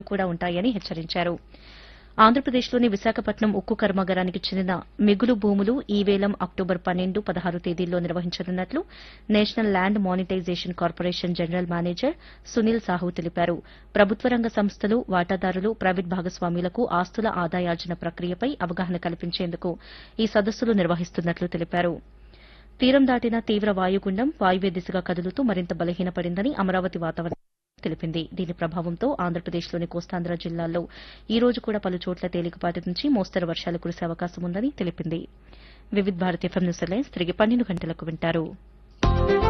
కూడా ఉంటాయని హెచ్చరించారు ఆంధ్రప్రదేశ్లోని విశాఖపట్నం ఉక్కు కర్మాగారానికి చెందిన మిగులు భూములు ఈ వేలం అక్టోబర్ పన్నెండు పదహారు తేదీల్లో నిర్వహించనున్నట్లు national land monetization corporation general manager Sunil Sahu తెలిపారు ప్రభుత్వ రంగ సంస్థలు వాటాదారులు ప్రైవేట్ భాగస్వామ్యులకు ఆస్తుల ఆదాయార్జన ప్రక్రియపై అవగాహన కల్పించేందుకు ఈ సదస్సులు నిర్వహిస్తున్నట్లు తెలిపారు తీరం దాటిన తీవ్ర వాయుగుండం వాయువ్య దిశగా కదులుతూ మరింత బలహీనపడిందని అమరావతి వాతావరణ కేంద్రం తెలిపింది దీని ప్రభావంతో ఆంధ్రప్రదేశ్లోని కోస్తాంధ్ర జిల్లాల్లో ఈ రోజు కూడా పలు చోట్ల తేలికపాటి నుంచి మోస్తరు వర్షాలు కురిసే అవకాశం ఉందని తెలిపింది వివిధ భారతి ఎఫ్ఎం న్యూస్ అలయన్స్ తిరిగి పన్నెండు గంటలకు వింటారు